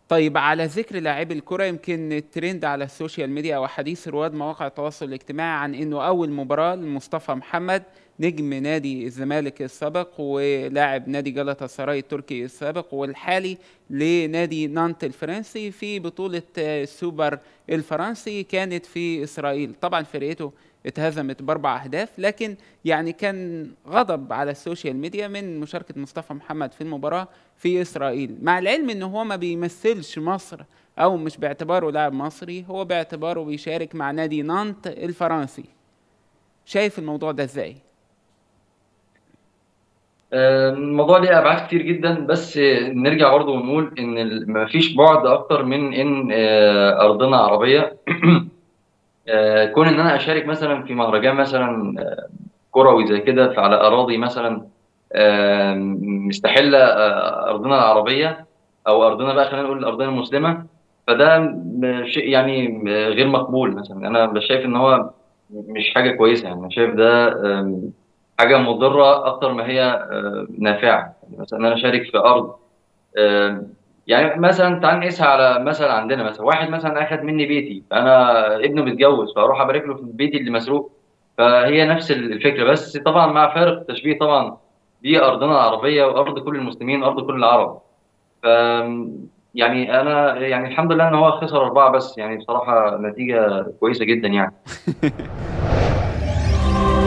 طيب على ذكر لاعبي الكرة يمكن الترند على السوشيال ميديا وحديث رواد مواقع التواصل الاجتماعي عن انه اول مباراة لمصطفى محمد نجم نادي الزمالك السابق ولاعب نادي جلطة سراي التركي السابق والحالي لنادي نانت الفرنسي في بطولة السوبر الفرنسي كانت في إسرائيل طبعا فرقته اتهزمت باربع اهداف لكن يعني كان غضب على السوشيال ميديا من مشاركه مصطفى محمد في المباراه في اسرائيل مع العلم ان هو ما بيمثلش مصر او مش باعتباره لاعب مصري هو باعتباره بيشارك مع نادي نانت الفرنسي شايف الموضوع ده ازاي الموضوع ليه ابعاد كتير جدا بس نرجع برضه ونقول ان مفيش بعد اكتر من ان آه، ارضنا عربيه آه، كون ان انا اشارك مثلا في مهرجان مثلا آه، كروي زي كده على اراضي مثلا آه، مستحله آه، ارضنا العربيه او ارضنا بقى خلينا نقول ارضنا المسلمه فده م- شيء يعني آه، غير مقبول مثلا انا بس شايف ان هو مش حاجه كويسه يعني انا شايف ده آم، حاجه مضره اكتر ما هي آه، نافعه يعني مثلا انا اشارك في ارض آم، يعني مثلا تعال نقيسها على مثلا عندنا مثلا واحد مثلا اخد مني بيتي انا ابنه بيتجوز فاروح ابارك له في بيتي اللي مسروق فهي نفس الفكره بس طبعا مع فارق تشبيه طبعا دي ارضنا العربيه وارض كل المسلمين وارض كل العرب ف يعني انا يعني الحمد لله ان هو خسر اربعه بس يعني بصراحه نتيجه كويسه جدا يعني